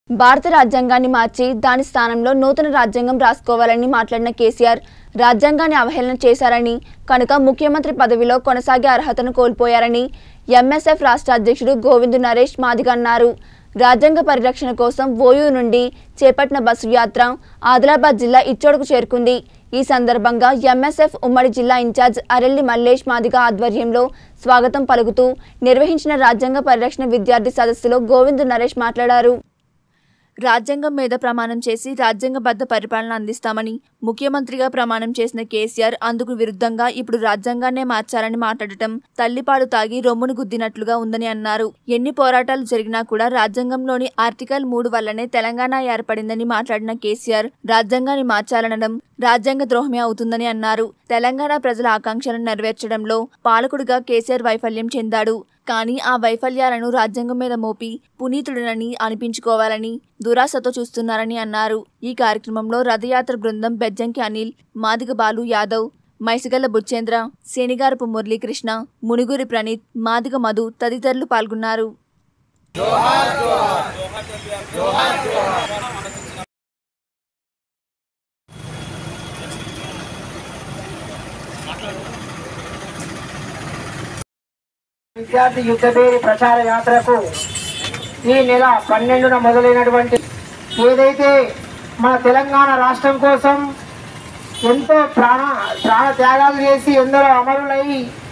భారత రాజ్యాంగాన్ని మార్చి దాని స్థానంలో నూతన రాజ్యాంగం రాసుకోవాలని మాట్లాడిన కేసీఆర్ రాజ్యాంగాన్ని అవహేళన చేశారని కనుక ముఖ్యమంత్రి పదవిలో కొనసాగే అర్హతను కోల్పోయారని ఎంఎస్ఎఫ్ రాష్ట్ర అధ్యక్షుడు గోవింద్ నరేష్ మాదిగ అన్నారు రాజ్యాంగ పరిరక్షణ కోసం ఓయూ నుండి చేపట్టిన బస్సు యాత్ర ఆదిలాబాద్ జిల్లా ఇచ్చోడుకు చేరుకుంది ఈ సందర్భంగా ఎంఎస్ఎఫ్ ఉమ్మడి జిల్లా ఇన్ఛార్జ్ అరెల్లి మల్లేష్ మాదిగ ఆధ్వర్యంలో స్వాగతం పలుకుతూ నిర్వహించిన రాజ్యాంగ పరిరక్షణ విద్యార్థి సదస్సులో గోవింద్ నరేష్ మాట్లాడారు రాజ్యాంగం మీద ప్రమాణం చేసి రాజ్యాంగబద్ధ పరిపాలన అందిస్తామని ముఖ్యమంత్రిగా ప్రమాణం చేసిన కేసీఆర్ అందుకు విరుద్ధంగా ఇప్పుడు రాజ్యాంగాన్నే మార్చాలని మాట్లాడటం తల్లిపాడు తాగి రొమ్మును గుద్దినట్లుగా ఉందని అన్నారు ఎన్ని పోరాటాలు జరిగినా కూడా రాజ్యాంగంలోని ఆర్టికల్ మూడు వల్లనే తెలంగాణ ఏర్పడిందని మాట్లాడిన కేసీఆర్ రాజ్యాంగాన్ని మార్చాలనడం రాజ్యాంగ ద్రోహమే అవుతుందని అన్నారు తెలంగాణ ప్రజల ఆకాంక్షలను నెరవేర్చడంలో పాలకుడిగా కేసీఆర్ వైఫల్యం చెందాడు కానీ ఆ వైఫల్యాలను రాజ్యాంగం మీద మోపి పునీతుడినని అనిపించుకోవాలని దురాశతో చూస్తున్నారని అన్నారు ఈ కార్యక్రమంలో రథయాత్ర బృందం బెజ్జంకి అనిల్ మాదిగ బాలు యాదవ్ మైసిగల్ల బుచ్చేంద్ర శనిగారపు మురళీకృష్ణ మునుగురి ప్రణీత్ మాదిగ మధు తదితరులు పాల్గొన్నారు విద్యార్థి యుద్ధభేరి ప్రచార యాత్రకు ఈ నెల పన్నెండున మొదలైనటువంటి ఏదైతే మన తెలంగాణ రాష్ట్రం కోసం ఎంతో ప్రాణ ప్రాణ త్యాగాలు చేసి ఎందరో అమరులై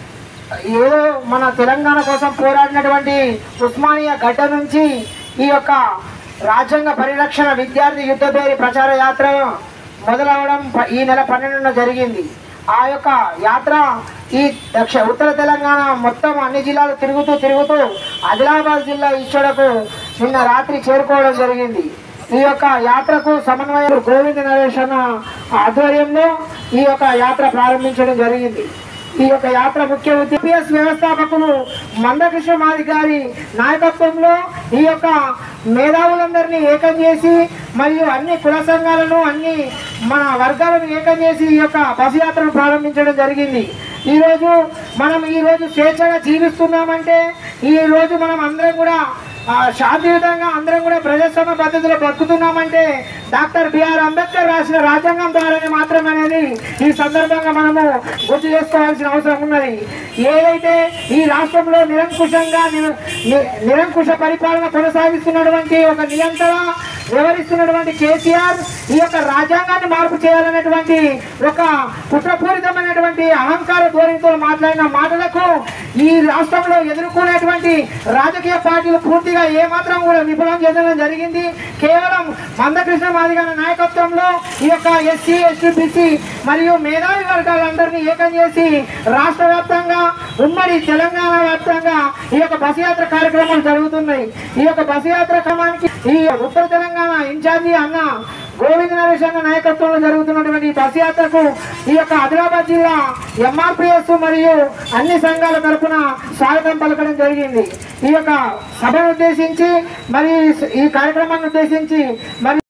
ఏదో మన తెలంగాణ కోసం పోరాడినటువంటి ఉస్మానియా గడ్డ నుంచి ఈ యొక్క రాజ్యాంగ పరిరక్షణ విద్యార్థి యుద్ధభేరి ప్రచార యాత్ర మొదలవడం ప- ఈ నెల పన్నెండున జరిగింది ఆ యొక్క యాత్ర ఈ దక్ష ఉత్తర తెలంగాణ మొత్తం అన్ని జిల్లాలు తిరుగుతూ తిరుగుతూ ఆదిలాబాద్ జిల్లా ఇచ్చడకు నిన్న రాత్రి చేరుకోవడం జరిగింది ఈ యొక్క యాత్రకు సమన్వయం గోవింద నరేష్ అన్న ఆధ్వర్యంలో ఈ యొక్క యాత్ర ప్రారంభించడం జరిగింది ఈ యొక్క యాత్ర ముఖ్య ఉద్దేశ వ్యవస్థాపకులు మందకృష్ణ మాది గారి నాయకత్వంలో ఈ యొక్క మేధావులందరినీ ఏకం చేసి మరియు అన్ని కుల సంఘాలను అన్ని మన వర్గాలను ఏకం చేసి ఈ యొక్క బస్సు యాత్రను ప్రారంభించడం జరిగింది ఈరోజు మనం ఈరోజు స్వేచ్ఛగా జీవిస్తున్నామంటే ఈ రోజు మనం అందరం కూడా ఆ, శాంతియుతంగా అందరం కూడా ప్రజాస్వామ్య పద్ధతిలో బతుకుతున్నామంటే డాక్టర్ బిఆర్ అంబేద్కర్ రాసిన రాజ్యాంగం ద్వారానే మాత్రమే అనేది ఈ సందర్భంగా మనము గుర్తు చేసుకోవాల్సిన అవసరం ఉన్నది ఏదైతే ఈ రాష్ట్రంలో నిరంకుశంగా నిర- ని- నిరంకుశ పరిపాలన కొనసాగిస్తున్నటువంటి ఒక నియంత్రణ వివరిస్తున్నటువంటి కేసీఆర్ ఈ యొక్క రాజ్యాంగాన్ని మార్పు చేయాలనేటువంటి ఒక కుట్రపూరితమైనటువంటి అహంకార ధోరణితో మాట్లాడిన మాటలకు ఈ రాష్ట్రంలో ఎదుర్కొనేటువంటి రాజకీయ పార్టీలు పూర్తిగా ఏమాత్రం కూడా విఫలం చేయడం జరిగింది కేవలం మందకృష్ణ మాదిగల నాయకత్వంలో ఈ యొక్క ఎస్సీ ఎస్టీ బీసీ మరియు మేధావి వర్గాలందరినీ ఏకం చేసి రాష్ట్ర వ్యాప్తంగా ఉమ్మడి తెలంగాణ వ్యాప్తంగా ఈ యొక్క బస్ యాత్ర కార్యక్రమాలు జరుగుతున్నాయి ఈ యొక్క బస్ యాత్ర క్రమానికి ఈ ఉత్తర తెలంగాణ ఇన్ఛార్జి అన్న గోవింద నరేష్ అన్న నాయకత్వంలో జరుగుతున్నటువంటి ఈ బస్ యాత్రకు ఈ యొక్క ఆదిలాబాద్ జిల్లా ఎంఆర్పిఎస్ మరియు అన్ని సంఘాల తరపున స్వాగతం పలకడం జరిగింది ఈ యొక్క సభను ఉద్దేశించి మరి ఈ కార్యక్రమాన్ని ఉద్దేశించి మరి